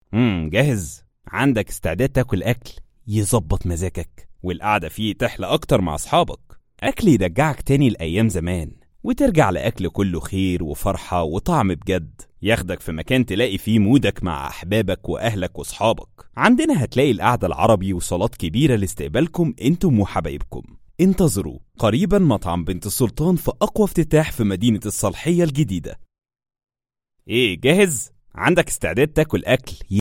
امم جاهز عندك استعداد تاكل أكل يظبط مزاجك والقعدة فيه تحلى أكتر مع أصحابك أكل يرجعك تاني لأيام زمان وترجع لأكل كله خير وفرحة وطعم بجد ياخدك في مكان تلاقي فيه مودك مع أحبابك وأهلك وصحابك عندنا هتلاقي القعدة العربي وصالات كبيرة لاستقبالكم انتم وحبايبكم انتظروا قريبا مطعم بنت السلطان في أقوى افتتاح في مدينة الصالحية الجديدة ايه جاهز؟ عندك استعداد تاكل أكل